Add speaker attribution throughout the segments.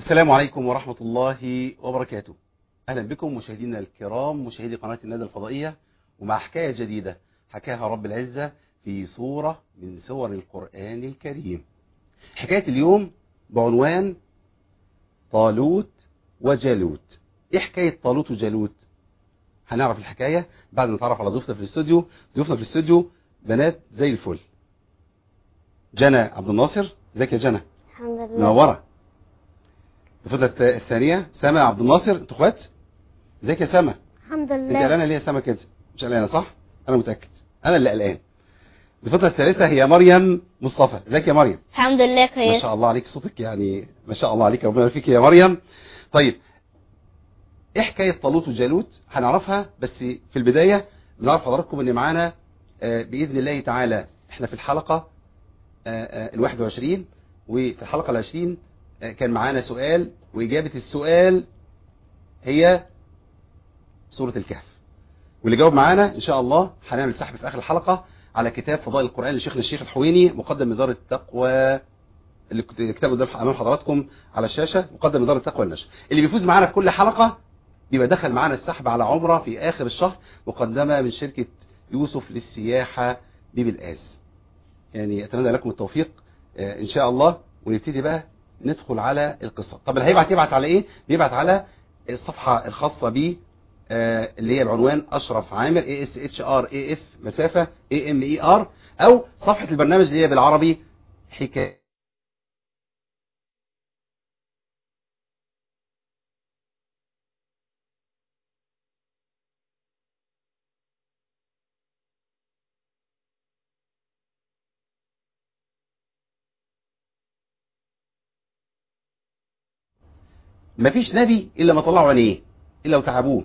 Speaker 1: السلام عليكم ورحمة الله وبركاته أهلا بكم مشاهدينا الكرام مشاهدي قناة الندى الفضائية ومع حكاية جديدة حكاها رب العزة في سورة من سور القرآن الكريم حكاية اليوم بعنوان طالوت وجالوت ايه حكاية طالوت وجالوت هنعرف الحكاية بعد ما نتعرف على ضيوفنا في الاستوديو ضيوفنا في الاستوديو بنات زي الفل جنى عبد الناصر ازيك يا جنى
Speaker 2: الحمد لله
Speaker 1: منوره الفضله الثانيه سما عبد الناصر انتوا اخوات ازيك يا سما
Speaker 2: الحمد
Speaker 1: انت
Speaker 2: لله
Speaker 1: قلقانه ليه يا سما كده مش قلقانه صح انا متاكد انا اللي قلقان الفضله الثالثه هي مريم مصطفى ازيك يا مريم
Speaker 2: الحمد لله
Speaker 1: ما
Speaker 2: كويس
Speaker 1: شاء الله عليك صوتك يعني ما شاء الله عليك ربنا يبارك فيك يا مريم طيب ايه حكايه طالوت وجالوت هنعرفها بس في البدايه نعرف حضراتكم ان معانا آه، باذن الله تعالى احنا في الحلقه ال 21 وفي الحلقه ال 20 آه، كان معانا سؤال واجابه السؤال هي سوره الكهف واللي جاوب معانا ان شاء الله هنعمل سحب في اخر الحلقه على كتاب فضائل القران لشيخنا الشيخ الحويني مقدم من دار التقوى اللي كنت كتابه قدام امام حضراتكم على الشاشه مقدم من دار التقوى والنشر اللي بيفوز معانا في كل حلقه بيبقى دخل معانا السحب على عمره في اخر الشهر مقدمه من شركه يوسف للسياحه ببلقاس يعني اتمنى لكم التوفيق آه، ان شاء الله ونبتدي بقى ندخل على القصه طب اللي هيبعت يبعت على ايه بيبعت على الصفحه الخاصه بيه آه، اللي هي بعنوان اشرف عامر اي اس اتش ار اي اف مسافه اي ام اي ار او صفحه البرنامج اللي هي بالعربي حكايه مفيش نبي الا ما طلعوا عينيه الا وتعبوه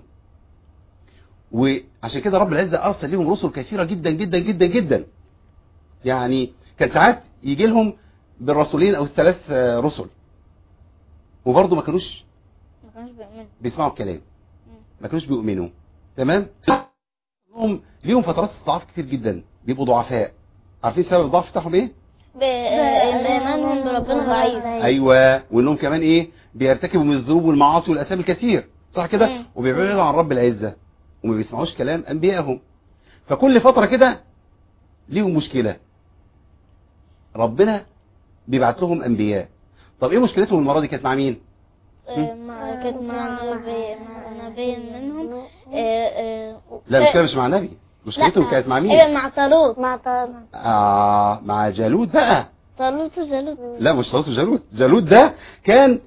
Speaker 1: وعشان كده رب العزه ارسل لهم رسل كثيره جدا جدا جدا جدا يعني كان ساعات يجي لهم بالرسولين او الثلاث آه، رسل وبرضه ما كانوش
Speaker 2: ما كانش بيؤمن
Speaker 1: بيسمعوا الكلام ما كانوش بيؤمنوا تمام لهم ليهم فترات استضعاف كتير جدا بيبقوا ضعفاء عارفين سبب الضعف بتاعهم ايه
Speaker 2: بإيمانهم بربنا ضعيف
Speaker 1: ايوه وانهم كمان ايه بيرتكبوا من الذنوب والمعاصي والاثام الكثير صح كده
Speaker 2: مم.
Speaker 1: وبيبعدوا عن رب العزه وما بيسمعوش كلام انبيائهم فكل فتره كده ليهم مشكله ربنا بيبعت لهم انبياء طب ايه مشكلتهم المره دي كانت مع مين
Speaker 2: آه، مع كانت مع نبي مع نبي منهم آه، آه،
Speaker 1: لا المشكله مش مع نبي مشكلتهم
Speaker 2: لا،
Speaker 1: كانت مع مين
Speaker 2: ايوه مع طالوت
Speaker 3: مع طالوت
Speaker 1: آه مع جالوت بقى
Speaker 2: طالوت وجالوت
Speaker 1: لا مش طالوت وجالوت جالوت ده كان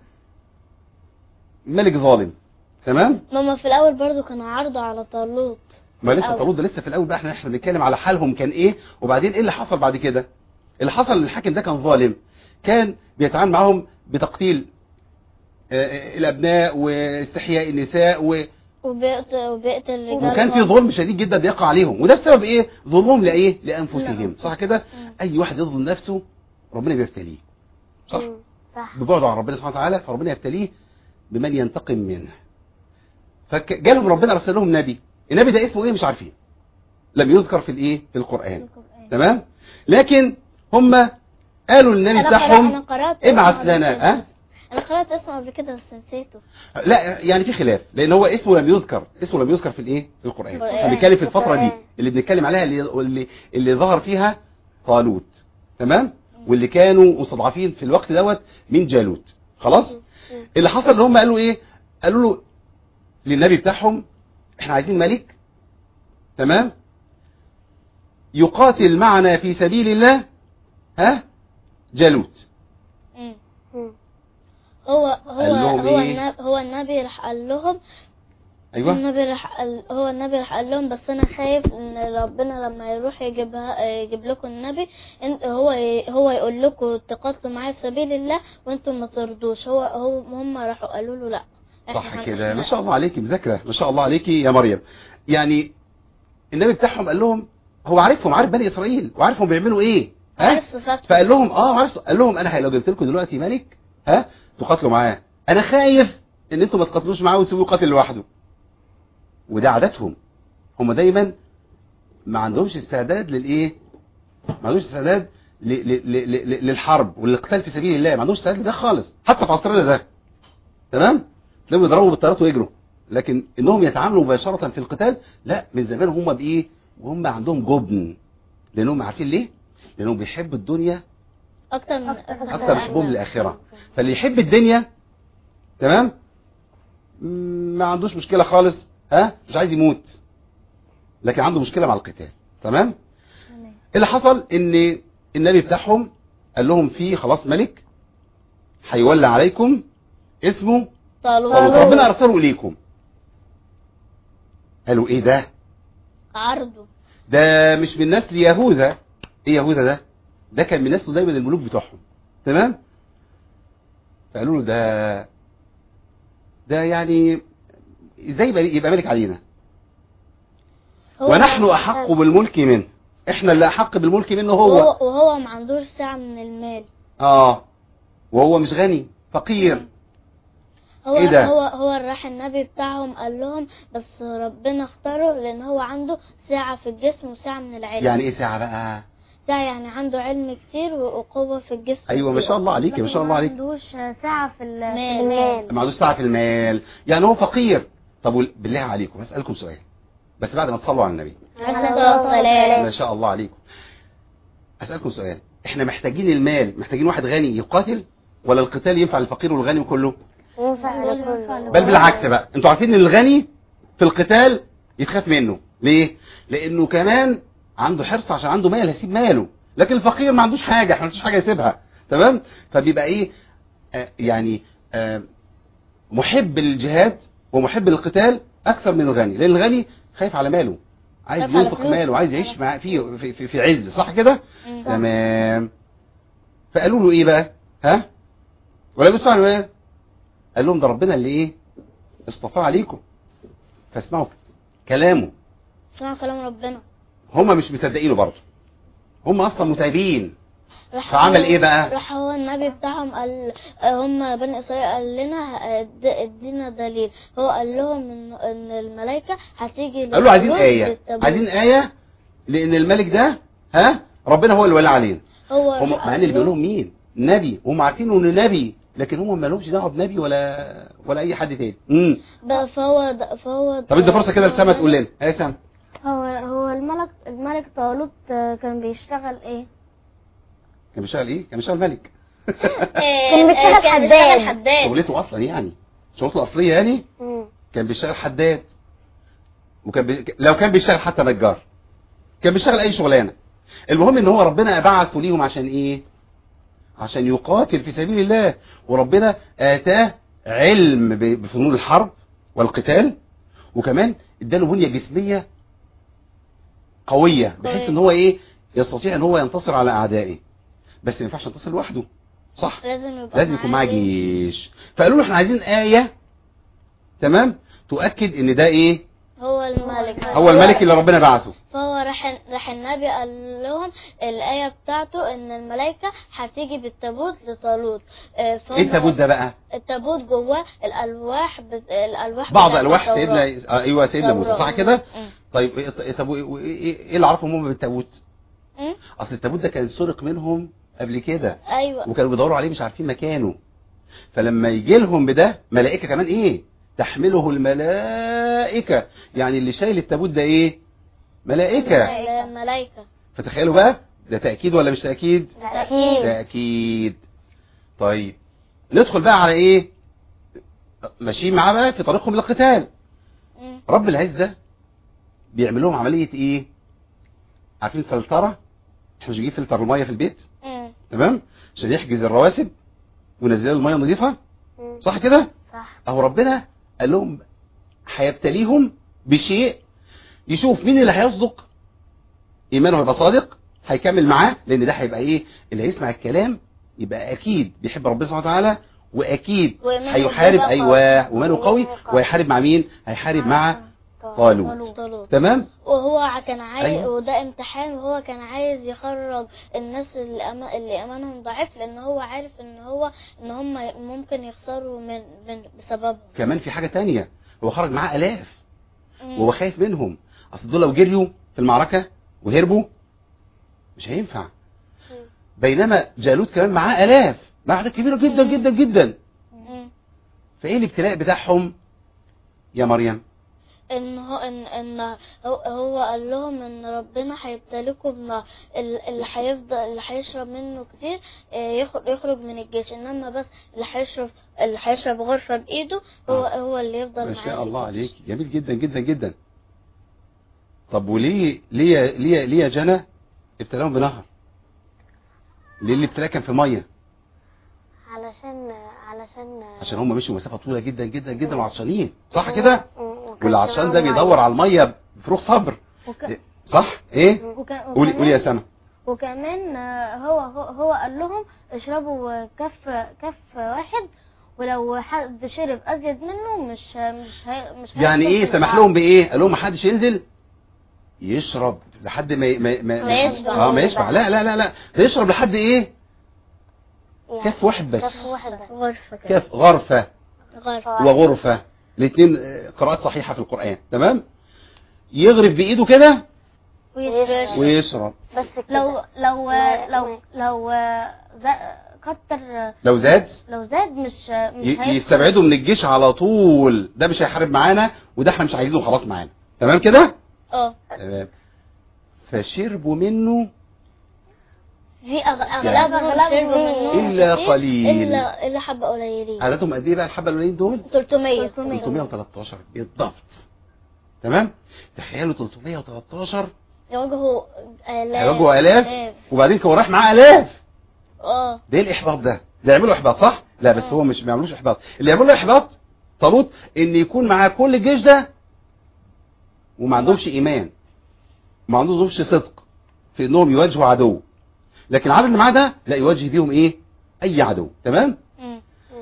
Speaker 1: ملك ظالم تمام
Speaker 2: ماما في الاول برضو كانوا عرضوا على طالوت
Speaker 1: ما لسه
Speaker 2: الأول.
Speaker 1: طالوت ده لسه في الاول بقى احنا احنا بنتكلم على حالهم كان ايه وبعدين ايه اللي حصل بعد كده اللي حصل ان الحاكم ده كان ظالم كان بيتعامل معاهم بتقتيل آه، آه، الابناء واستحياء النساء و...
Speaker 2: وبيقتل وبيقتل الرجال
Speaker 1: وكان في ظلم شديد جدا بيقع عليهم وده بسبب ايه ظلمهم لايه لانفسهم صح كده اي واحد يظلم نفسه ربنا بيبتليه صح
Speaker 3: مم. صح
Speaker 1: ببعده عن ربنا سبحانه وتعالى فربنا يبتليه بمن ينتقم منه فجالهم ربنا رسل لهم نبي النبي ده اسمه ايه مش عارفين لم يذكر في الايه في القرآن تمام لكن هم قالوا للنبي
Speaker 2: انا قرأت
Speaker 1: بتاعهم
Speaker 2: انا قرأت
Speaker 1: ابعت
Speaker 2: اسمه
Speaker 1: لنا
Speaker 2: قبل
Speaker 1: ها
Speaker 2: كده. انا قرأت اسمه قبل كده بس نسيته
Speaker 1: لا يعني في خلاف لان هو اسمه لم يذكر اسمه لم يذكر في الايه في القرآن
Speaker 2: القرآن.
Speaker 1: احنا بنتكلم في الفترة دي
Speaker 3: القرآن.
Speaker 1: اللي بنتكلم عليها اللي اللي, اللي ظهر فيها طالوت تمام واللي كانوا مستضعفين في الوقت دوت من جالوت خلاص اللي حصل ان هم قالوا ايه قالوا له للنبي بتاعهم احنا عايزين ملك تمام يقاتل معنا في سبيل الله ها جالوت
Speaker 2: مم.
Speaker 3: مم.
Speaker 2: هو هو
Speaker 1: قال لهم
Speaker 2: هو
Speaker 1: إيه؟
Speaker 2: النبي هو النبي راح قال لهم
Speaker 1: ايوه
Speaker 2: النبي راح قال هو النبي راح قال لهم بس انا خايف ان ربنا لما يروح يجيبها يجيب لكم النبي انت هو ي- هو يقول لكم تقاتلوا معايا في سبيل الله وانتم ما ترضوش هو هو هم راحوا قالوا له لا إحنا
Speaker 1: صح
Speaker 2: هن-
Speaker 1: كده ما
Speaker 2: إحنا-
Speaker 1: شاء الله عليكي مذاكره ما شاء الله عليكي يا مريم يعني النبي بتاعهم قال لهم هو عارفهم عارف بني اسرائيل وعارفهم بيعملوا ايه ها
Speaker 2: عارف صفاتهم
Speaker 1: فقال لهم اه عارف قال لهم انا لو جبت لكم دلوقتي ملك ها تقاتلوا معاه انا خايف ان انتوا ما تقاتلوش معاه وتسيبوه يقاتل لوحده وده عاداتهم هم دايما ما عندهمش استعداد للايه ما عندهمش استعداد ل- ل- ل- ل- للحرب والقتال في سبيل الله ما عندهمش استعداد لده خالص حتى في عصرنا ده تمام تلاقيهم يضربوا بالطيارات ويجروا لكن انهم يتعاملوا مباشره في القتال لا من زمان هم بايه وهم عندهم جبن لانهم عارفين ليه لانهم بيحبوا الدنيا
Speaker 2: اكتر من
Speaker 1: اكتر من حبهم للاخره فاللي يحب الدنيا تمام مم، ما عندوش مشكله خالص ها مش عايز يموت لكن عنده مشكله مع القتال تمام اللي حصل ان النبي بتاعهم قال لهم في خلاص ملك هيولى عليكم اسمه
Speaker 2: طالوت
Speaker 1: طالوت ربنا ارسله اليكم قالوا ايه ده
Speaker 2: عرضه
Speaker 1: ده مش من نسل يهوذا ايه يهوذا ده ده كان من نسله دايما الملوك بتوعهم تمام فقالوا له ده ده يعني ازاي يبقى يبقى ملك علينا
Speaker 2: هو
Speaker 1: ونحن احق بالملك منه احنا اللي احق بالملك منه هو
Speaker 2: وهو, وهو ما عندوش ساعة من المال
Speaker 1: اه وهو مش غني فقير
Speaker 2: هو
Speaker 1: إيه ده؟
Speaker 2: هو هو راح النبي بتاعهم قال لهم بس ربنا اختاره لان هو عنده ساعة في الجسم وساعة من العلم
Speaker 1: يعني ايه ساعه بقى
Speaker 2: ساعة يعني عنده علم كتير وقوة في الجسم
Speaker 1: ايوه ما شاء الله عليك ما شاء الله عليك
Speaker 3: عندوش ساعة في ال- في
Speaker 2: مال.
Speaker 3: المال
Speaker 1: ما عندوش ساعه في المال يعني هو فقير طب وال- بالله عليكم هسالكم سؤال بس بعد ما تصلوا على النبي
Speaker 2: عليه الصلاة والسلام
Speaker 1: ما شاء الله عليكم اسالكم سؤال احنا محتاجين المال محتاجين واحد غني يقاتل ولا القتال ينفع للفقير والغني وكله
Speaker 3: ينفع لكل
Speaker 1: بل بالعكس بقى انتوا عارفين ان الغني في القتال يتخاف منه ليه لانه كمان عنده حرص عشان عنده مال هيسيب ماله لكن الفقير ما عندوش حاجه ما عندوش حاجه يسيبها تمام فبيبقى ايه آه يعني آه محب للجهاد ومحب للقتال اكثر من الغني لان الغني خايف على ماله عايز
Speaker 2: خايف على
Speaker 1: ينفق
Speaker 2: فلوسه.
Speaker 1: ماله عايز يعيش مع فيه في, في, في عز صح كده
Speaker 2: مم.
Speaker 1: تمام فقالوا له ايه بقى ها ولا بيسمعوا له ايه قال لهم ده ربنا اللي ايه اصطفاه عليكم فاسمعوا كلامه
Speaker 2: اسمعوا كلام ربنا
Speaker 1: هم مش مصدقينه برضه هم اصلا متعبين
Speaker 2: راح
Speaker 1: فعمل
Speaker 2: هو-
Speaker 1: إيه بقى؟
Speaker 2: راح هو النبي بتاعهم قال هم بني اسرائيل قال لنا اد- ادينا دليل هو قال لهم ان ان الملائكه هتيجي
Speaker 1: قالوا له عايزين
Speaker 2: للرجل
Speaker 1: ايه
Speaker 2: بالتابوت.
Speaker 1: عايزين ايه لان الملك ده ها ربنا هو اللي ولى علينا
Speaker 2: هو
Speaker 1: هم
Speaker 2: راح
Speaker 1: مع ان
Speaker 2: قال
Speaker 1: اللي بيقول
Speaker 2: لهم-
Speaker 1: لهم مين نبي هم عارفين انه نبي لكن هم ما لهمش دعوه بنبي ولا ولا اي حد تاني امم
Speaker 2: بقى فهو د- فهو
Speaker 1: طب ادي فرصه كده لسما تقول لنا ايه سما
Speaker 3: هو هو الملك الملك طالوت آه، كان بيشتغل ايه؟
Speaker 1: كان بيشتغل ايه كان بيشتغل ملك
Speaker 3: كان بيشتغل
Speaker 2: كان
Speaker 3: حداد.
Speaker 2: بيشتغل حداد
Speaker 1: شغلته اصلا يعني شغلته الاصليه يعني
Speaker 3: مم.
Speaker 1: كان بيشتغل حداد وكان بي... لو كان بيشتغل حتى نجار كان بيشتغل اي شغلانه المهم ان هو ربنا بعثه ليهم عشان ايه عشان يقاتل في سبيل الله وربنا اتاه علم ب- بفنون الحرب والقتال وكمان اداله بنيه جسميه قويه بحيث
Speaker 2: قوية.
Speaker 1: ان هو ايه يستطيع ان هو ينتصر على اعدائه بس ما ينفعش ينتصر لوحده صح
Speaker 2: لازم يبقى
Speaker 1: لازم يكون معاه جيش فقالوا له احنا عايزين آية تمام تؤكد ان ده ايه
Speaker 2: هو الملك
Speaker 1: هو الملك اللي ربنا بعثه
Speaker 2: فهو راح راح النبي قال لهم الآية بتاعته إن الملائكة هتيجي بالتابوت لطالوت آه، فهم-
Speaker 1: ايه التابوت ده بقى
Speaker 2: التابوت جواه الألواح بت... الألواح
Speaker 1: بعض
Speaker 2: بتاعت
Speaker 1: الواح
Speaker 2: التوراة.
Speaker 1: سيدنا آه، ايوه سيدنا موسى
Speaker 2: التوراة.
Speaker 1: صح كده
Speaker 2: مم.
Speaker 1: طيب ايه إيه- طب ايه ايه إيه اللي عرفهم هم بالتابوت
Speaker 2: مم.
Speaker 1: اصل التابوت ده كان سرق منهم قبل كده
Speaker 2: أيوة
Speaker 1: وكانوا بيدوروا عليه مش عارفين مكانه فلما يجي لهم بده ملائكه كمان ايه تحمله الملائكه يعني اللي شايل التابوت ده ايه ملائكه
Speaker 2: الملائكة
Speaker 1: فتخيلوا بقى ده تاكيد ولا مش تاكيد
Speaker 3: أكيد
Speaker 1: تأكيد طيب ندخل بقى على ايه ماشيين معاه بقى في طريقهم للقتال
Speaker 2: مم.
Speaker 1: رب العزة بيعمل لهم عملية ايه عارفين فلترة احنا مش بنجيب فلتر المية في البيت
Speaker 2: مم.
Speaker 1: تمام عشان يحجز الرواسب وينزل المية نظيفة
Speaker 3: مم.
Speaker 1: صح كده
Speaker 3: صح
Speaker 1: اهو ربنا قال لهم هيبتليهم بشيء يشوف مين اللي هيصدق ايمانه هيبقى صادق هيكمل معاه لان ده هيبقى ايه اللي هيسمع الكلام يبقى اكيد بيحب ربنا سبحانه وتعالى واكيد
Speaker 2: وإيمانه
Speaker 1: هيحارب
Speaker 2: بيبقى
Speaker 1: ايوه وماله قوي
Speaker 3: وإيمانه قوي.
Speaker 1: وهيحارب مع مين هيحارب مع طالوت
Speaker 2: طالوت
Speaker 1: تمام
Speaker 2: وهو كان عايز
Speaker 1: أيوة.
Speaker 2: وده امتحان وهو كان عايز يخرج الناس اللي, أما... اللي ايمانهم ضعيف لان هو عارف ان هو ان هم ممكن يخسروا من, من بسببهم
Speaker 1: كمان في حاجة تانية هو خرج معاه الاف
Speaker 2: مم.
Speaker 1: وهو خايف منهم اصل دول لو جريوا في المعركة وهربوا مش هينفع بينما جالوت كمان معاه الاف معاه اعداد كبيرة جدا جدا جدا
Speaker 2: مم.
Speaker 1: فايه الابتلاء بتاعهم يا مريم
Speaker 2: ان هو ان ان هو, هو قال لهم ان ربنا هيبتليكم بنار ال- اللي هيفضل اللي هيشرب منه كتير آه، يخرج يخرج من الجيش انما بس اللي هيشرب اللي هيشرب غرفه بايده هو
Speaker 1: آه.
Speaker 2: هو اللي يفضل
Speaker 1: ما
Speaker 2: معاه
Speaker 1: شاء
Speaker 2: في
Speaker 1: الله
Speaker 2: الجيش.
Speaker 1: عليك جميل جدا جدا جدا طب وليه ليه ليه ليه يا جنى ابتلاهم بنهر ليه الابتلاء كان في ميه
Speaker 3: علشان علشان
Speaker 1: عشان هم مشوا مسافه طويله جدا جدا جدا وعطشانين صح كده
Speaker 3: و- وكان
Speaker 1: واللي عطشان ده
Speaker 3: معاهم
Speaker 1: بيدور على الميه بفروغ صبر
Speaker 3: وك...
Speaker 1: صح ايه
Speaker 3: وك...
Speaker 1: قولي قولي يا سما
Speaker 3: وكمان آه، هو هو, هو قال لهم اشربوا كف كف واحد ولو حد شرب ازيد منه مش مش هي... مش
Speaker 1: يعني
Speaker 3: هيدخل
Speaker 1: ايه
Speaker 3: في
Speaker 1: سمح
Speaker 3: البعض.
Speaker 1: لهم بايه قال لهم ما حدش ينزل يشرب لحد ما ما ما,
Speaker 2: ما يشبع.
Speaker 1: اه ما يشبع لا لا لا لا ده يشرب لحد ايه
Speaker 3: يعني
Speaker 1: كف واحد بس
Speaker 3: كف واحد بس
Speaker 2: غرفه كده
Speaker 1: كف غرفه
Speaker 2: غرفه
Speaker 1: وغرفة الاثنين آه، قراءات صحيحة في القرآن تمام يغرف بإيده كده
Speaker 3: ويشرب.
Speaker 1: ويشرب
Speaker 3: بس كده. لو لو
Speaker 2: ما-
Speaker 3: لو لو زا- كتر
Speaker 1: لو زاد
Speaker 3: لو زاد مش مش
Speaker 1: ي-
Speaker 3: هيدخل.
Speaker 1: يستبعدوا من الجيش على طول ده مش هيحارب معانا وده احنا مش عايزينه خلاص معانا تمام كده
Speaker 2: اه
Speaker 1: تمام فشربوا منه
Speaker 2: في أغ- اغلبهم
Speaker 3: أغلبهم
Speaker 2: شربوا منه
Speaker 1: إلا
Speaker 2: كتير،
Speaker 1: قليل.
Speaker 2: الا الا حبه قليلين
Speaker 1: عددهم قد ايه بقى الحبة القليلين دول
Speaker 2: 300
Speaker 1: 313 بالضبط تمام تخيلوا 313
Speaker 2: يواجهوا الاف
Speaker 1: هيواجهوا آلاف وبعدين كان رايح معاه آلاف
Speaker 2: اه
Speaker 1: ده ايه الاحباط ده ده يعملوا احباط صح لا بس هو مش ما يعملوش احباط اللي يعملوا احباط طالوت ان يكون معاه كل الجيش ده وما عندهمش ايمان ما عندهمش صدق في انهم يواجهوا عدو لكن العدد اللي معاه ده لا يواجه بيهم ايه اي عدو تمام
Speaker 2: مم.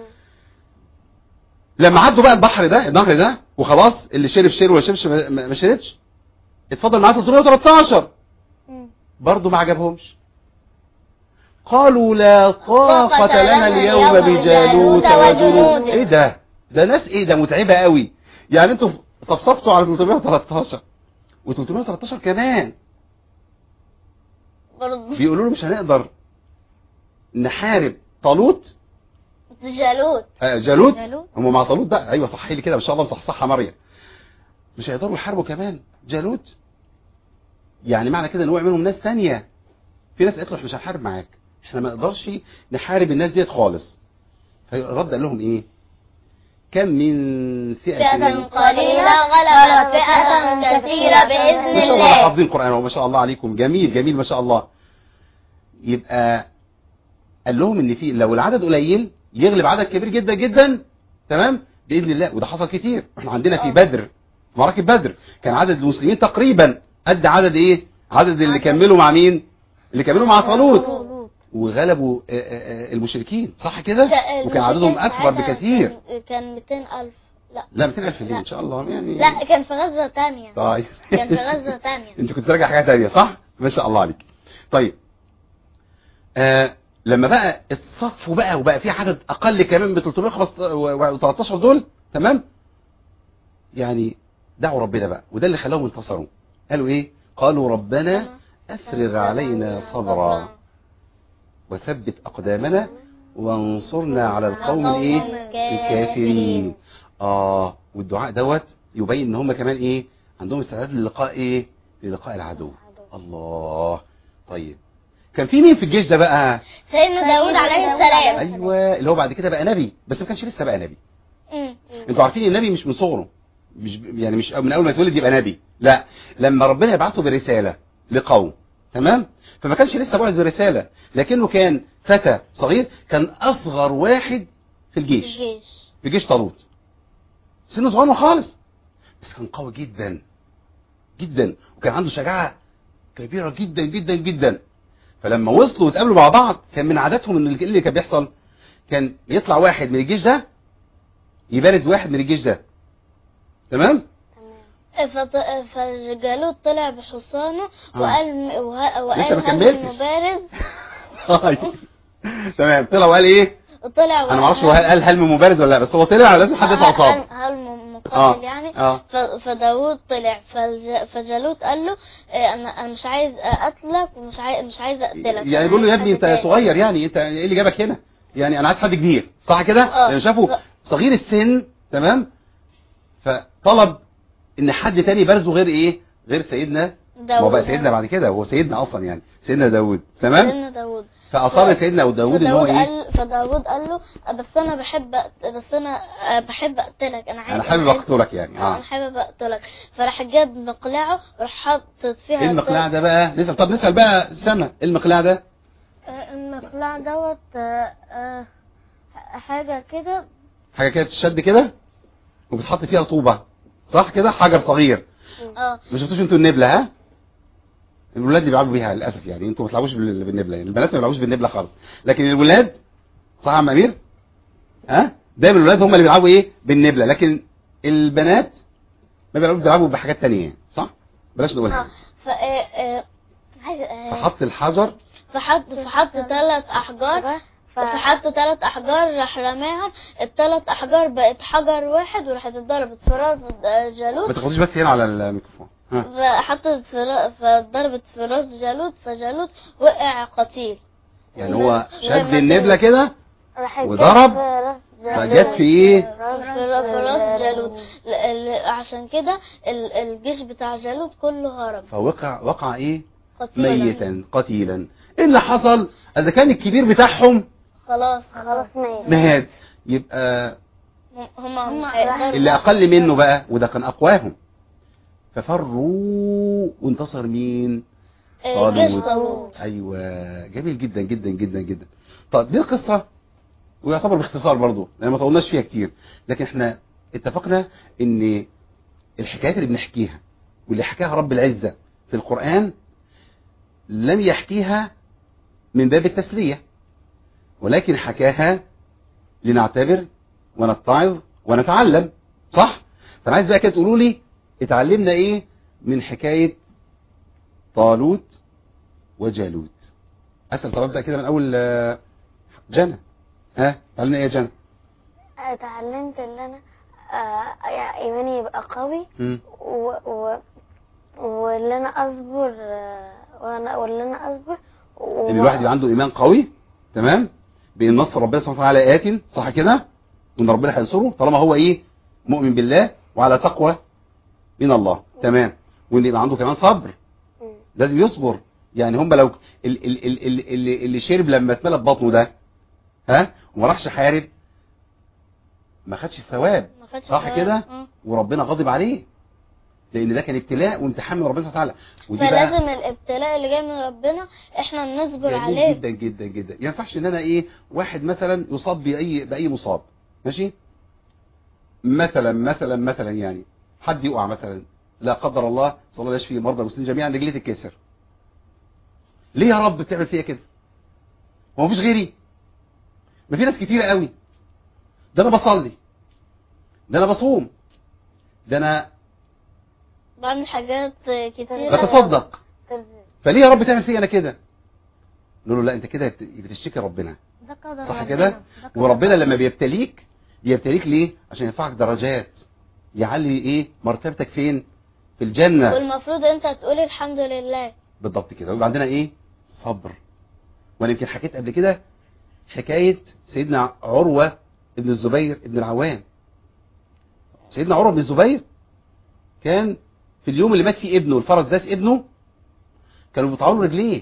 Speaker 1: لما عدوا بقى البحر ده النهر ده وخلاص اللي شرب شرب واللي شربش ما- ما ما شربش اتفضل معاه 313
Speaker 3: مم.
Speaker 1: برضه ما عجبهمش قالوا لا طاقة لنا اليوم بجالوت وجنود ايه ده ده ناس ايه ده متعبة قوي يعني انتوا صفصفتوا على 313 و313 كمان
Speaker 2: برضه
Speaker 1: بيقولوا له مش هنقدر نحارب طالوت
Speaker 2: جالوت
Speaker 1: آه جالوت
Speaker 3: جالوت.
Speaker 1: هم مع طالوت بقى ايوه صحي لي كده ما شاء الله مصحصحها مريم مش هيقدروا يحاربوا كمان جالوت يعني معنى كده ان وقع منهم ناس ثانيه في ناس قالت له احنا مش هنحارب معاك احنا ما نقدرش نحارب الناس ديت خالص فالرد قال لهم ايه كم من فئة
Speaker 2: فئة
Speaker 1: من-
Speaker 2: قليلة غلبت فئة كثيرة بإذن
Speaker 1: ما شاء الله
Speaker 2: الله
Speaker 1: حافظين قرآن وما شاء الله عليكم جميل جميل ما شاء الله يبقى قال لهم ان في لو العدد قليل يغلب عدد كبير جدا جدا تمام باذن الله وده حصل كتير احنا عندنا في
Speaker 2: آه.
Speaker 1: بدر في معركه بدر كان عدد المسلمين تقريبا قد عدد ايه عدد اللي كملوا مع مين اللي كملوا مع طالوت
Speaker 3: طالوت.
Speaker 1: وغلبوا آه، آه، آه، المشركين صح كده
Speaker 2: كان-
Speaker 1: وكان عددهم
Speaker 2: المشركين
Speaker 1: اكبر
Speaker 2: ساعتها
Speaker 1: بكثير
Speaker 2: كان- كان 200 ألف لا
Speaker 1: لا 200000 ليه
Speaker 2: لا.
Speaker 1: ان شاء الله يعني
Speaker 2: لا كان في غزة تانية
Speaker 1: طيب
Speaker 2: كان في غزة تانية
Speaker 1: انت كنت راجع حاجه تانية صح ما شاء الله عليك طيب آه لما بقى الصفوا بقى وبقى في عدد اقل كمان ب 313 دول تمام يعني دعوا ربنا بقى وده اللي خلاهم انتصروا قالوا ايه قالوا ربنا افرغ علينا صبرا وثبت اقدامنا وانصرنا على القوم الايه الكافرين اه والدعاء دوت يبين ان هم كمان ايه عندهم استعداد للقاء ايه للقاء العدو الله طيب كان في مين في الجيش ده بقى
Speaker 2: سيدنا داود عليه السلام
Speaker 1: ايوه اللي هو بعد كده بقى نبي بس ما كانش لسه بقى نبي
Speaker 2: مم.
Speaker 1: انتوا عارفين النبي مش من صغره مش يعني مش من اول ما يتولد يبقى نبي لا لما ربنا يبعثه برساله لقوم تمام فما كانش لسه بعث برساله لكنه كان فتى صغير كان اصغر واحد في الجيش
Speaker 2: الجيش
Speaker 1: في جيش طالوت سنه صغير خالص بس كان قوي جدا جدا وكان عنده شجاعة كبيرة جدا جدا جدا فلما وصلوا واتقابلوا مع بعض كان من عاداتهم ان اللي كان بيحصل كان يطلع واحد من الجيش ده يبارز واحد من الجيش ده تمام
Speaker 2: فط... فجالوت طلع بحصانه
Speaker 1: آه.
Speaker 2: وقال وه- وقال
Speaker 1: لسه ما
Speaker 2: هل
Speaker 1: كملتش.
Speaker 2: مبارز
Speaker 1: طيب. تمام طلع وقال ايه
Speaker 2: طلع
Speaker 1: انا ما اعرفش هو قال هل من مبارز ولا لا بس هو طلع لازم حد يطلع قصاده
Speaker 2: هل, هل م- مقاتل
Speaker 1: اه
Speaker 2: يعني
Speaker 1: اه
Speaker 2: ف- فداود طلع فالج... فجالوت قال له آه، انا انا مش عايز اقتلك ومش عايز مش عايز اقتلك
Speaker 1: يعني
Speaker 2: أنا
Speaker 1: بيقول له يا
Speaker 2: عايز
Speaker 1: ابني
Speaker 2: حد
Speaker 1: انت
Speaker 2: تاني.
Speaker 1: صغير يعني انت ايه اللي جابك هنا يعني انا عايز حد كبير صح كده
Speaker 2: آه.
Speaker 1: لان شافوا صغير السن تمام فطلب ان حد تاني برزه غير ايه غير سيدنا ما هو بقى سيدنا بعد كده هو سيدنا اصلا يعني سيدنا داوود تمام
Speaker 2: سيدنا داود
Speaker 1: فاصر سيدنا داوود ان هو
Speaker 2: فداود
Speaker 1: ايه
Speaker 2: قال فداود قال له بس انا بحب أقت- بس انا آه، بحب اقتلك انا عايز
Speaker 1: انا حابب
Speaker 2: عايز-
Speaker 1: اقتلك يعني
Speaker 2: آه،
Speaker 1: اه
Speaker 2: انا حابب اقتلك فراح جاب مقلاعه وراح حاطط فيها
Speaker 1: ايه المقلاع ده بقى نسال طب نسال بقى سما ايه المقلاع ده
Speaker 3: آه، المقلاع دوت آه، آه، حاجة كده
Speaker 1: حاجه كده بتشد كده وبتحط فيها طوبه صح كده حجر صغير
Speaker 2: اه
Speaker 1: ما شفتوش انتوا النبله ها الولاد اللي بيلعبوا بيها للاسف يعني انتوا ما بتلعبوش بال- بالنبله يعني البنات ما بيلعبوش بالنبله خالص لكن الولاد صح يا عم امير ها دايما الولاد هم اللي بيلعبوا ايه بالنبله لكن البنات ما بيلعبوا بيلعبوا بحاجات تانية يعني صح بلاش
Speaker 2: اه
Speaker 1: نقولها
Speaker 2: ف آه، آه، عايز- آه،
Speaker 1: فحط الحجر
Speaker 2: فحط فحط ثلاث احجار
Speaker 3: ف-
Speaker 2: فحط ثلاث احجار راح رماهم الثلاث احجار بقت حجر واحد وراحت اتضربت في راس آه،
Speaker 1: ما
Speaker 2: جالوت
Speaker 1: تاخدوش بس هنا على الميكروفون ها
Speaker 2: فحطت في را- فضربت في راس جالوت فجالوت وقع قتيل
Speaker 1: يعني هو شد
Speaker 2: لما
Speaker 1: النبله كده
Speaker 3: راح
Speaker 1: وضرب،
Speaker 3: جاب راس
Speaker 1: فجت في ايه
Speaker 2: في را- في راس جالوت ل- ل- عشان كده ال- الجيش بتاع جالوت كله هرب
Speaker 1: فوقع وقع ايه
Speaker 2: قتيلا
Speaker 1: ميتا قتيلا ايه اللي حصل اذا كان الكبير بتاعهم
Speaker 2: خلاص
Speaker 3: خلاص ميت
Speaker 1: مات يبقى
Speaker 2: هم مش
Speaker 3: هم
Speaker 2: هيقدروا
Speaker 1: اللي اقل منه بقى وده كان اقواهم ففروا وانتصر مين
Speaker 2: آه، جيش
Speaker 1: طالوت.
Speaker 2: طالوت
Speaker 1: ايوه جميل جدا جدا جدا جدا طب دي القصه ويعتبر باختصار برضو لان ما طولناش فيها كتير لكن احنا اتفقنا ان الحكايات اللي بنحكيها واللي حكاها رب العزه في القران لم يحكيها من باب التسليه ولكن حكاها لنعتبر ونتعظ ونتعلم صح فانا عايز بقى كده تقولوا لي اتعلمنا ايه من حكايه طالوت وجالوت اسال طب ابدا كده من اول آه، جنى ها اتعلمنا ايه يا جنى
Speaker 3: اتعلمت ان انا آه، يعني ايماني يبقى قوي
Speaker 1: مم.
Speaker 3: و و واللي انا اصبر آه، وانا واللي انا اصبر و...
Speaker 1: ان الواحد يبقى عنده ايمان قوي تمام بان نصر ربنا سبحانه وتعالى ات صح كده وان ربنا هينصره طالما هو ايه مؤمن بالله وعلى تقوى من الله تمام وان يبقى عنده كمان صبر
Speaker 3: مم.
Speaker 1: لازم يصبر يعني هم لو ال ال ال ال اللي, اللي شرب لما اتملى بطنه ده ها وما راحش حارب ما خدش الثواب
Speaker 2: ما خدش
Speaker 1: صح
Speaker 2: بالك.
Speaker 1: كده؟
Speaker 2: آه.
Speaker 1: وربنا غضب عليه لان ده كان ابتلاء وامتحان من ربنا سبحانه وتعالى ودي بقى
Speaker 2: فلازم الابتلاء اللي جاي من ربنا احنا نصبر
Speaker 1: جميل
Speaker 2: عليه
Speaker 1: جدا جدا جدا ما ينفعش ان انا ايه واحد مثلا يصاب باي باي مصاب ماشي مثلا مثلا مثلا يعني حد يقع مثلا لا قدر الله صلى الله يشفي مرضى المسلمين جميعا رجليه تتكسر ليه يا رب بتعمل فيا كده هو مفيش غيري ما في ناس كتيره قوي ده انا بصلي ده انا بصوم ده انا
Speaker 2: بعمل حاجات كتير
Speaker 1: بتصدق
Speaker 3: ترزق.
Speaker 1: فليه يا رب تعمل فيا انا كده نقول له لا انت كده بت- بتشتكي ربنا
Speaker 3: ده قدر
Speaker 1: صح
Speaker 3: ربنا.
Speaker 1: كده
Speaker 3: ده قدر
Speaker 1: وربنا لما بيبتليك بيبتليك ليه عشان يرفعك درجات يعلي ايه مرتبتك فين في الجنة
Speaker 2: والمفروض انت تقول الحمد لله
Speaker 1: بالضبط كده ويبقى عندنا ايه صبر وانا يمكن حكيت قبل كده حكاية سيدنا عروة ابن الزبير ابن العوام سيدنا عروة بن الزبير كان في اليوم اللي مات فيه ابنه الفرس داس ابنه كانوا بيطلعوا له رجليه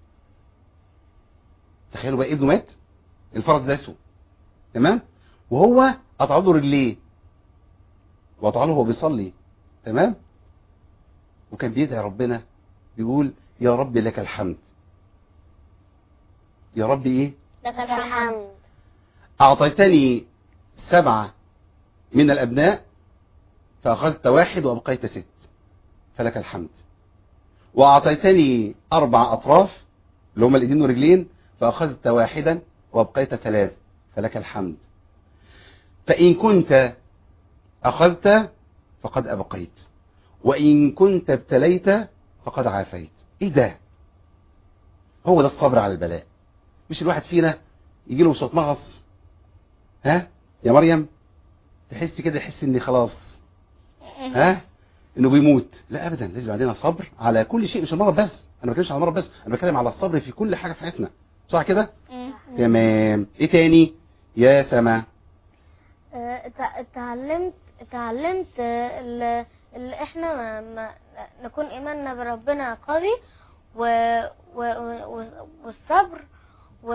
Speaker 1: تخيلوا بقى ابنه مات الفرس داسه تمام وهو قطع له رجليه وقطع له وهو بيصلي تمام وكان بيدعي ربنا بيقول يا رب لك الحمد يا رب ايه
Speaker 2: لك الحمد
Speaker 3: الحمد
Speaker 1: أعطيتني سبعة من الأبناء فأخذت واحد وأبقيت ست فلك الحمد وأعطيتني أربع أطراف اللي هم الإيدين والرجلين فأخذت واحدا وأبقيت ثلاث فلك الحمد فإن كنت أخذت فقد أبقيت وإن كنت ابتليت فقد عافيت إيه ده هو ده الصبر على البلاء مش الواحد فينا يجي له صوت مغص ها يا مريم تحس كده يحس ان خلاص ها انه بيموت لا ابدا لازم عندنا صبر على كل شيء مش المرض بس انا ما بتكلمش على المرض بس انا بتكلم على الصبر في كل حاجه في حياتنا صح كده
Speaker 2: مم.
Speaker 1: تمام ايه تاني يا سما
Speaker 3: آه، اتع- اتعلمت اتعلمت آه، ال- اللي احنا ما ما نكون ايماننا بربنا قوي و و و والصبر و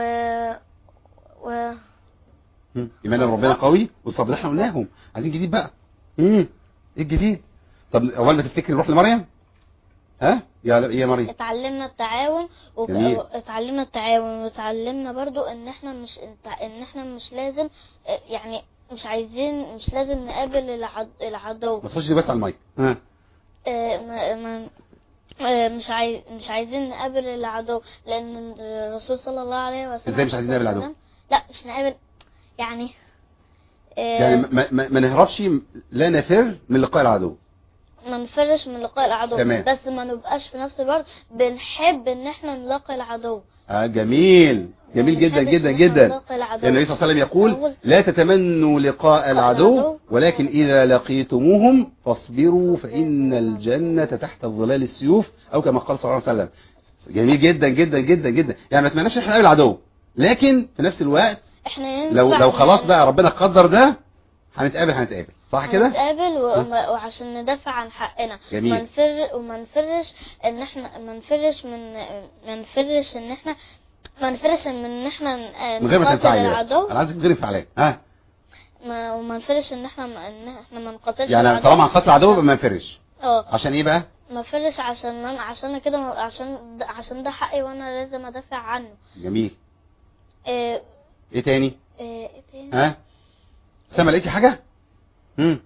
Speaker 3: و
Speaker 1: مم. ايماننا بربنا قوي والصبر ده احنا قلناهم عايزين جديد بقى امم ايه الجديد طب اول ما تفتكري نروح لمريم ها يا يا مريم
Speaker 2: اتعلمنا التعاون وك-
Speaker 1: جميل.
Speaker 2: اتعلمنا التعاون واتعلمنا برضو ان احنا مش ان احنا مش لازم اه، يعني مش عايزين مش لازم نقابل العد- العدو
Speaker 1: ما تخشي بس على المايك ها
Speaker 2: اه، ما ما اه، مش عايز مش عايزين نقابل العدو لان الرسول صلى الله عليه وسلم
Speaker 1: ازاي مش عايزين نقابل العدو؟
Speaker 2: لا مش نقابل يعني اه،
Speaker 1: يعني ما, ما, ما نهربش لا نفر من لقاء العدو
Speaker 2: ما نفرش من لقاء العدو
Speaker 1: تمام.
Speaker 2: بس ما نبقاش في نفس الوقت بنحب ان احنا نلاقي العدو
Speaker 1: اه جميل جميل
Speaker 2: ما
Speaker 1: جدا
Speaker 2: بنحبش
Speaker 1: جدا
Speaker 2: إن إحنا
Speaker 1: جدا
Speaker 2: نلاقي العدو.
Speaker 1: يعني النبي صلى الله عليه وسلم يقول
Speaker 2: أول-
Speaker 1: لا تتمنوا لقاء العدو
Speaker 2: العدو.
Speaker 1: ولكن إذا لقيتموهم فاصبروا فإن الجنة تحت ظلال السيوف أو كما قال صلى الله عليه وسلم جميل جدا جدا جدا جدا يعني ما اتمناش احنا نقابل العدو لكن في نفس الوقت
Speaker 2: احنا ينفع
Speaker 1: لو لو خلاص
Speaker 2: ن-
Speaker 1: بقى ربنا قدر ده هنتقابل هنتقابل صح كده
Speaker 2: هنتقابل وما- وعشان ندافع عن حقنا
Speaker 1: جميل.
Speaker 2: ما نفر وما نفرش ان احنا ما نفرش من ما نفرش ان احنا ما نفرش من ان احنا ن-
Speaker 1: من غير ما
Speaker 2: نقاتل
Speaker 1: تنفعي بس
Speaker 2: العدو
Speaker 1: انا عايزك تغيري فعلان ها
Speaker 2: ما وما نفرش ان احنا ما ان احنا ما نقاتلش
Speaker 1: يعني
Speaker 2: العدو
Speaker 1: طالما هنقاتل العدو يبقى ما نفرش
Speaker 2: اه
Speaker 1: عشان ايه بقى
Speaker 2: ما نفرش عشان انا عشان أنا كده عشان ده- عشان ده حقي وانا لازم ادافع عنه
Speaker 1: جميل
Speaker 2: ايه
Speaker 1: ايه تاني
Speaker 2: ايه إيه تاني؟
Speaker 1: ها سما لقيتي حاجه امم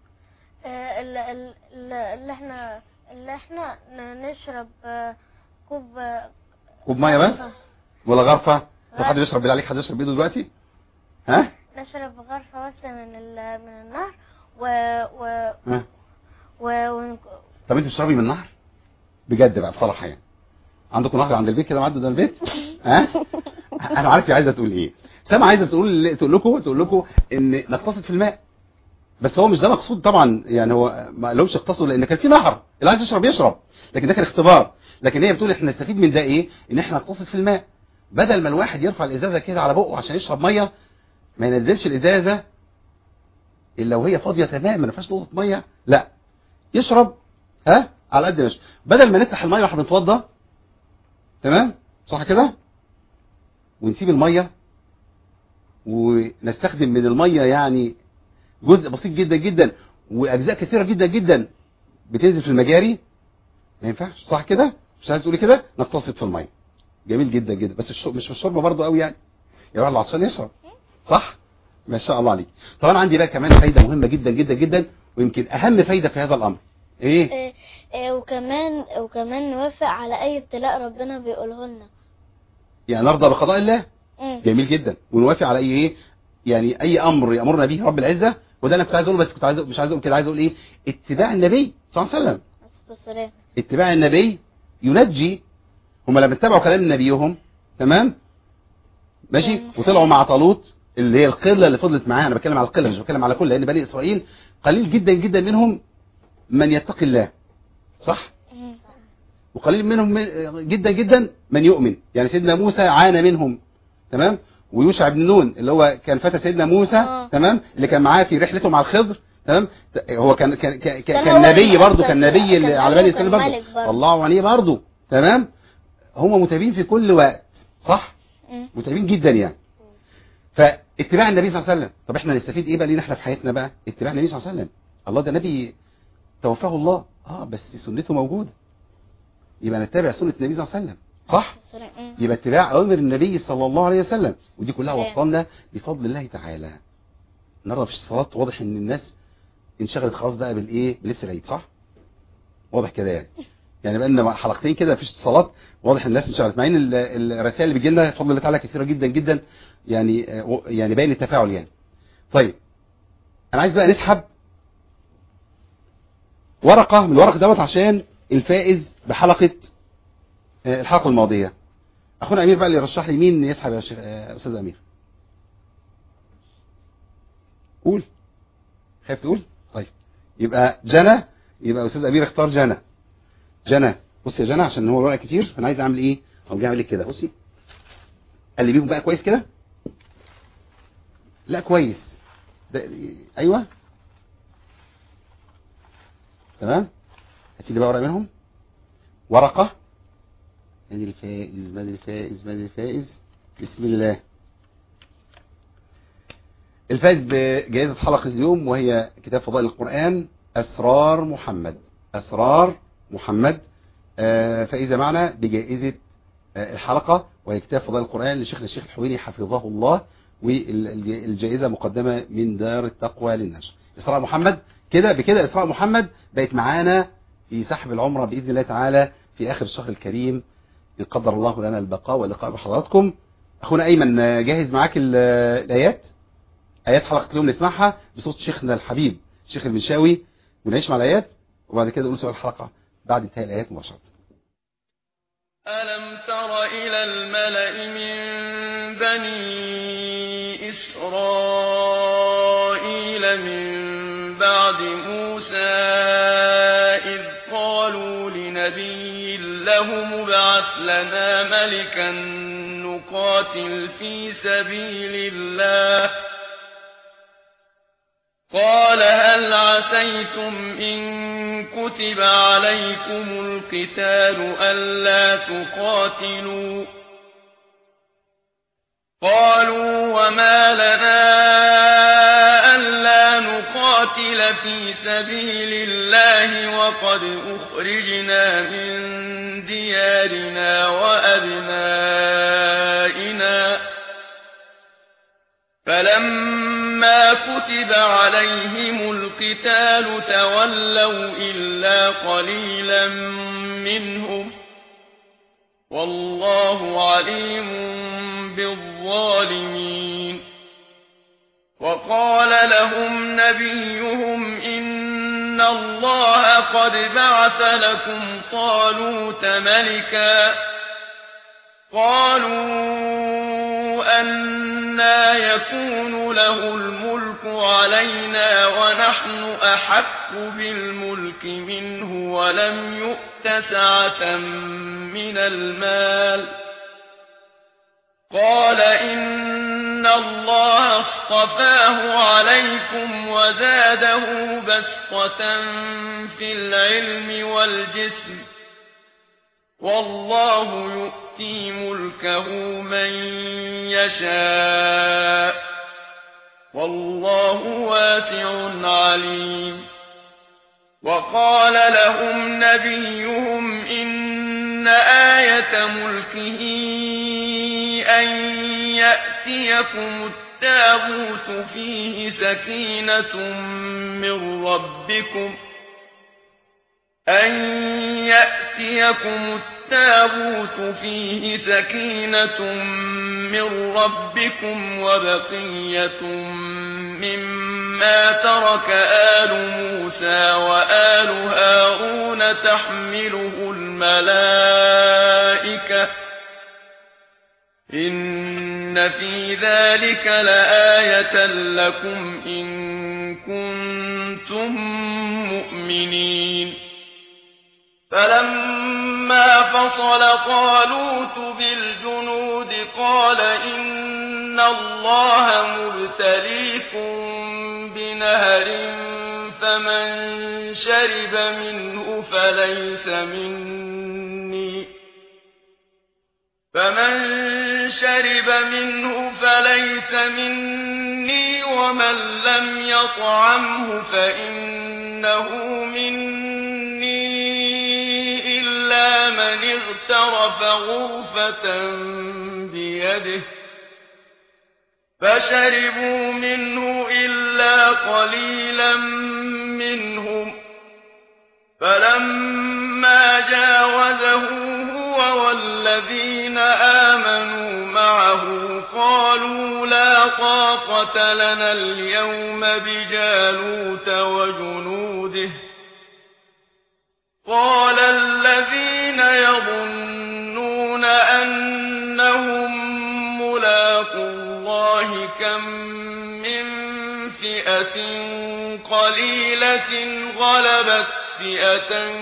Speaker 3: آه، ال- ال- ال- اللي احنا اللي احنا ن- نشرب آه، كوب آه،
Speaker 1: كوب ميه بس ولا غرفه طب حد بيشرب بالله عليك حد يشرب بيده دلوقتي ها
Speaker 3: نشرب غرفة بس من ال- من النهر و و
Speaker 1: ها
Speaker 3: و ونك-
Speaker 1: طب انت بتشربي من النهر بجد بقى بصراحه يعني عندكم نهر عند البيت كده معدي قدام البيت ها انا عارف هي عايزه تقول ايه سما عايزه تقول تقول لكم تقول لكم ان نقتصد في الماء بس هو مش ده مقصود طبعا يعني هو ما لهمش اقتصدوا لان كان في نهر اللي عايز يشرب يشرب لكن ده كان اختبار لكن هي بتقول احنا نستفيد من ده ايه ان احنا نقتصد في الماء بدل ما الواحد يرفع الازازه كده على بقه عشان يشرب ميه ما ينزلش الازازه الا وهي فاضيه تماما ما فيهاش نقطه ميه لا يشرب ها على قد ما يشرب بدل ما نفتح الميه واحنا بنتوضى تمام صح كده ونسيب الميه ونستخدم من الميه يعني جزء بسيط جدا جدا واجزاء كثيره جدا جدا بتنزل في المجاري ما ينفعش صح كده مش عايز تقولي كده نقتصد في الميه جميل جدا جدا بس الشرب مش في الشرب برضه قوي يعني يا اللي عطشان يشرب صح ما شاء الله عليك طب انا عندي بقى كمان فايده مهمه جدا جدا جدا ويمكن اهم فايده في هذا الامر ايه
Speaker 2: إيه إيه وكمان وكمان نوافق على اي ابتلاء ربنا بيقوله لنا
Speaker 1: يعني نرضى بقضاء الله
Speaker 2: مم.
Speaker 1: جميل جدا ونوافق على اي ايه يعني اي امر يامرنا به رب العزه وده انا كنت عايز اقوله بس كنت عايز أقول- مش عايز اقول كده عايز اقول ايه اتباع النبي صلى الله عليه وسلم
Speaker 2: عليه السلام
Speaker 1: اتباع النبي ينجي هم لما اتبعوا كلام نبيهم تمام ماشي
Speaker 2: تمام.
Speaker 1: وطلعوا مع طالوت اللي هي القله اللي فضلت معاه انا بتكلم على القله مش بتكلم على كل لان بني اسرائيل قليل جدا جدا منهم من يتقي الله صح
Speaker 2: مم.
Speaker 1: وقليل منهم من- جدا جدا من يؤمن يعني سيدنا موسى عانى منهم تمام ويوشع بن نون اللي هو كان فتى سيدنا موسى
Speaker 2: آه.
Speaker 1: تمام اللي كان معاه في رحلته مع الخضر تمام ت- هو كان كان كان,
Speaker 2: كان
Speaker 1: كان
Speaker 2: هو
Speaker 1: نبي
Speaker 2: اللي
Speaker 1: برضه
Speaker 2: أسس-
Speaker 1: كان نبي
Speaker 2: كان
Speaker 1: اللي على
Speaker 2: أبوه
Speaker 1: بني
Speaker 2: كان
Speaker 1: اسرائيل
Speaker 2: ملك
Speaker 1: برضه
Speaker 2: برضه.
Speaker 1: الله عليه برضه تمام هم متابعين في كل وقت صح
Speaker 2: مم.
Speaker 1: متابعين جدا يعني فاتباع النبي صلى الله عليه وسلم طب احنا نستفيد ايه بقى لينا احنا في حياتنا بقى اتباع النبي صلى الله عليه وسلم الله ده نبي توفاه الله اه بس سنته موجوده يبقى نتبع سنه النبي صلى الله عليه وسلم صح
Speaker 2: السلام. مم.
Speaker 1: يبقى اتباع اوامر النبي صلى الله عليه وسلم ودي كلها
Speaker 2: سلام.
Speaker 1: وصلنا بفضل الله تعالى النهارده في الصلاه واضح ان الناس انشغلت خلاص بقى بالايه بلبس العيد صح واضح كده يعني يعني بقى لنا حلقتين كده مفيش اتصالات واضح الناس انشغلت مع ان ال- الرسائل اللي بتجي لنا بفضل الله تعالى كثيره جدا جدا يعني آه، يعني باين التفاعل يعني طيب انا عايز بقى نسحب ورقه من الورق دوت عشان الفائز بحلقه آه، الحلقه الماضيه اخونا امير بقى اللي يرشح لي مين يسحب يا شيخ آه، استاذ امير قول خايف تقول طيب يبقى جنى يبقى استاذ امير اختار جنى جنى بص يا جنى عشان هو الورق كتير فانا عايز اعمل ايه او اعمل لك كده بصي قلبيهم بقى كويس كده لا كويس ده ايوه تمام هاتي لي بقى ورقه منهم ورقه من الفائز من الفائز من الفائز بسم الله الفائز بجائزة حلقة اليوم وهي كتاب فضائل القرآن أسرار محمد أسرار محمد آه، فإذا معنا بجائزة آه، الحلقة وهي كتاب فضائل القرآن لشيخنا الشيخ الحويني حفظه الله والجائزة مقدمة من دار التقوى للنشر إسراء محمد كده بكده إسراء محمد بقت معانا في سحب العمرة بإذن الله تعالى في آخر الشهر الكريم إن قدر الله لنا البقاء واللقاء بحضراتكم أخونا أيمن آه، جاهز معاك ال- الآيات آيات حلقة اليوم نسمعها بصوت شيخنا الحبيب الشيخ المنشاوي ونعيش مع الآيات وبعد كده نقول سؤال الحلقة بعد انتهاء الآيات مباشرة
Speaker 4: ألم تر إلى الملأ من بني إسرائيل من بعد موسى إذ قالوا لنبي له مبعث لنا ملكا نقاتل في سبيل الله قال هل عسيتم إن كتب عليكم القتال ألا تقاتلوا قالوا وما لنا ألا نقاتل في سبيل الله وقد أخرجنا من ديارنا وأبنائنا فلما كتب عليهم القتال تولوا إلا قليلا منهم والله عليم بالظالمين وقال لهم نبيهم إن الله قد بعث لكم طالوت ملكا قالوا أنا يكون له الملك علينا ونحن أحق بالملك منه ولم يؤت سعة من المال قال إن الله اصطفاه عليكم وزاده بسطة في العلم والجسم والله يؤتي ملكه من يشاء والله واسع عليم وقال لهم نبيهم إن آية ملكه أن يأتيكم التابوت فيه سكينة من ربكم أن يأتيكم التابوت فيه سكينة من ربكم وبقية مما ترك آل موسى وآل هارون تحمله الملائكة إن في ذلك لآية لكم إن كنتم مؤمنين فلما فصل طالوت بالجنود قال إن الله مبتليكم بنهر فمن شرب منه فليس مني فمن شرب منه فليس مني ومن لم يطعمه فإنه مني إلا من اغترف غرفة بيده فشربوا منه إلا قليلا منهم فلما جاوزه هو والذين آمنوا معه قالوا لا طاقة لنا اليوم بجالوت وجنوده قال الذين يظنون أنهم ملاقوا الله كم من فئة قليلة غلبت فئة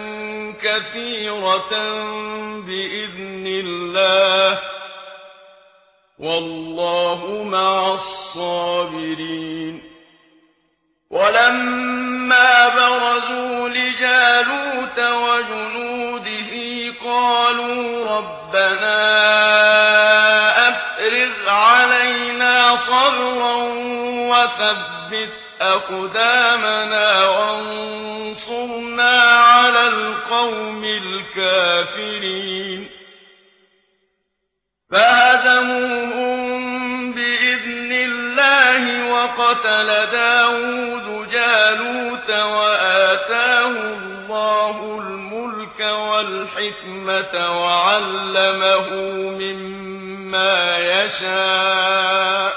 Speaker 4: كثيرة بإذن الله والله مع الصابرين ولما برزوا لجالوت وجنوده قالوا ربنا أفرغ علينا صبرا وثبت أقدامنا وانصرنا على القوم الكافرين فهزموهم بإذن الله وقتل داود جالوت وآتاه الله الملك والحكمة وعلمه مما يشاء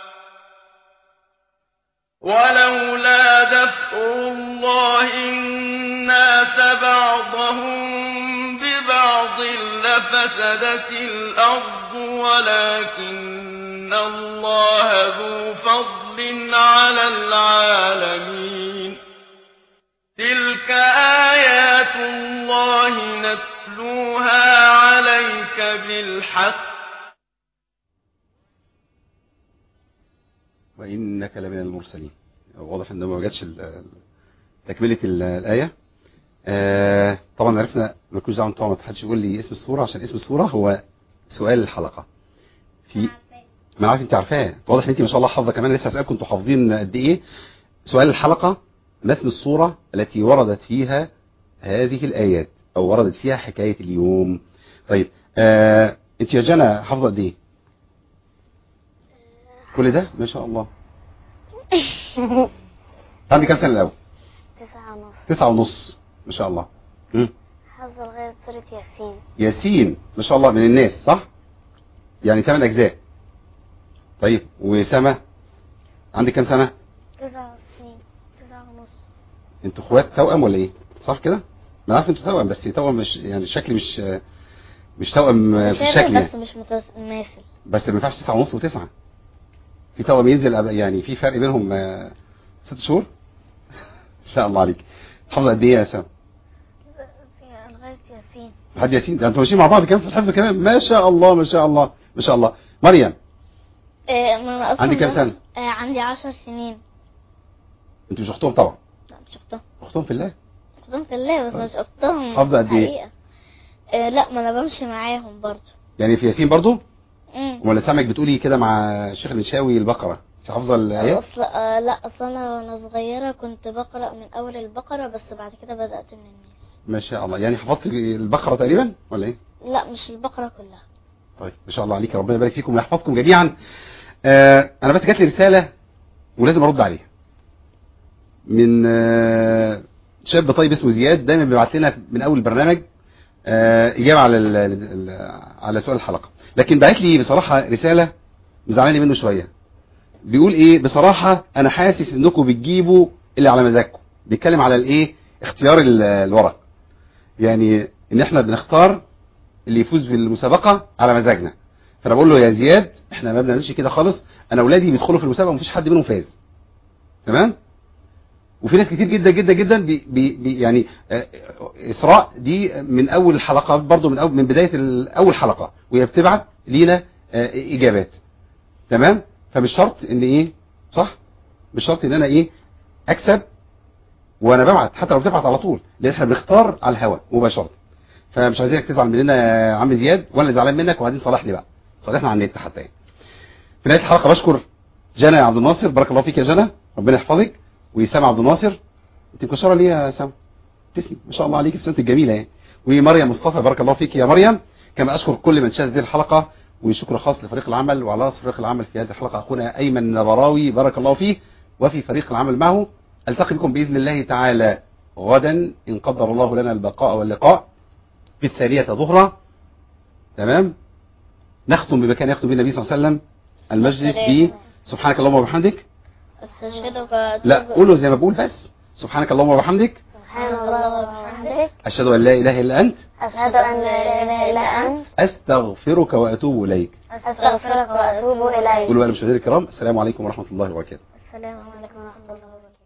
Speaker 4: ولولا دفع الله الناس بعضهم ببعض لفسدت الأرض ولكن الله ذو فضل على العالمين تلك آيات الله نتلوها عليك بالحق
Speaker 1: وإنك لمن المرسلين واضح ان ما جاتش ال- ال- تكملة ال- الآية آه طبعا عرفنا مالكوش دعوه طبعا ما حدش يقول لي اسم السورة عشان اسم السورة هو سؤال الحلقة في ما عارف انت عارفاه واضح ان انت ما شاء الله حافظه كمان لسه هسألكم انتوا حافظين قد ايه سؤال الحلقة متن الصورة التي وردت فيها هذه الآيات او وردت فيها حكاية اليوم طيب آه انت يا جنى حافظه قد ايه كل ده ما شاء الله عندي كام سنة الأول
Speaker 3: تسعة ونص
Speaker 1: تسعة ونص ما شاء الله مم.
Speaker 3: حافظ لغاية سورة ياسين
Speaker 1: ياسين ما شاء الله من الناس صح يعني ثمان أجزاء طيب وسما عندك كام سنة
Speaker 3: تسعة سنين تسعة ونص
Speaker 1: انتوا اخوات توأم ولا ايه صح كده ما عارف انتوا توأم بس توأم مش يعني الشكل مش مش توأم في
Speaker 2: مشابه
Speaker 1: الشكل
Speaker 2: بس
Speaker 1: يعني.
Speaker 2: مش متماثل
Speaker 1: بس ما ينفعش تسعة ونص وتسعة في توأم ينزل أب- يعني في فرق بينهم آه، ست شهور ان شاء الله عليك حافظة قد ايه يا سما
Speaker 3: لغاية ياسين
Speaker 1: لحد ياسين ده انتوا ماشيين مع بعض كمان في الحفظ كمان ما شاء الله ما شاء الله ما شاء الله مريم
Speaker 2: آه، ما أنا أصلاً
Speaker 1: عندك كام
Speaker 2: ده-
Speaker 1: سنة؟
Speaker 2: آه، عندي عشر سنين
Speaker 1: انت مش اختهم طبعا
Speaker 2: لا مش أختهم
Speaker 1: اختهم في الله
Speaker 2: أختهم في الله بس مش أختهم
Speaker 1: حافظة قد إيه؟
Speaker 2: حقيقة. آه، لا ما أنا بمشي معاهم برضو
Speaker 1: يعني في ياسين برضو
Speaker 2: مم.
Speaker 1: ولا سامعك بتقولي كده مع الشيخ المنشاوي البقرة انت حافظة الايات
Speaker 2: أصل آه، لا أصل أنا وأنا صغيرة كنت بقرأ من أول البقرة بس بعد كده بدأت من الناس
Speaker 1: ما شاء الله يعني حفظت البقرة تقريبا ولا ايه
Speaker 2: لا مش البقرة كلها
Speaker 1: طيب ما شاء الله عليك ربنا يبارك فيكم ويحفظكم جميعا آه انا بس جات لي رسالة ولازم ارد عليها من آه شاب طيب اسمه زياد دايما بيبعت لنا من اول البرنامج آه اجابه على ال ال على سؤال الحلقه لكن بعت لي بصراحه رساله مزعلاني منه شويه بيقول ايه بصراحه انا حاسس انكم بتجيبوا اللي على مزاجكم بيتكلم على الايه اختيار ال- الورق يعني ان احنا بنختار اللي يفوز بالمسابقه على مزاجنا فانا بقول له يا زياد احنا ما بنعملش كده خالص انا اولادي بيدخلوا في المسابقه ومفيش حد منهم فاز تمام وفي ناس كتير جدا جدا جدا بي بي بي يعني آه، اسراء دي من اول الحلقه برضو من أول من بدايه ال- اول حلقه وهي بتبعت لينا آه، اجابات تمام فمش شرط ان ايه صح مش شرط ان انا ايه اكسب وانا ببعت حتى لو بتبعت على طول لان احنا بنختار على الهواء مباشره فمش عايزينك تزعل مننا يا عم زياد وانا زعلان منك وبعدين صالحني بقى صالحنا على النت حتى يعني. في نهايه الحلقه بشكر جنى يا عبد الناصر بارك الله فيك يا جنى ربنا يحفظك وسام عبد الناصر انت مكشره ليه يا سام تسمي ما شاء الله عليك ابتسامتك الجميله يعني ومريم مصطفى بارك الله فيك يا مريم كما اشكر كل من شاهد هذه الحلقه وشكر خاص لفريق العمل وعلى راس فريق العمل في هذه الحلقه اخونا ايمن النبراوي بارك الله فيه وفي فريق العمل معه التقي بكم باذن الله تعالى غدا ان قدر الله لنا البقاء واللقاء في الثانيه ظهرا تمام نختم بما كان يختم به النبي صلى الله عليه وسلم المجلس ب سبحانك اللهم وبحمدك
Speaker 2: استشهدك
Speaker 1: لا قوله زي ما بقول بس سبحانك اللهم وبحمدك
Speaker 3: سبحان الله وبحمدك
Speaker 1: أشهد أن لا إله إلا أنت
Speaker 3: أشهد أن لا إله إلا أنت
Speaker 1: أستغفرك وأتوب إليك
Speaker 3: أستغفرك وأتوب إليك
Speaker 1: قولوا بقى لمشاهدينا الكرام السلام عليكم ورحمة الله وبركاته
Speaker 3: السلام عليكم ورحمة الله وبركاته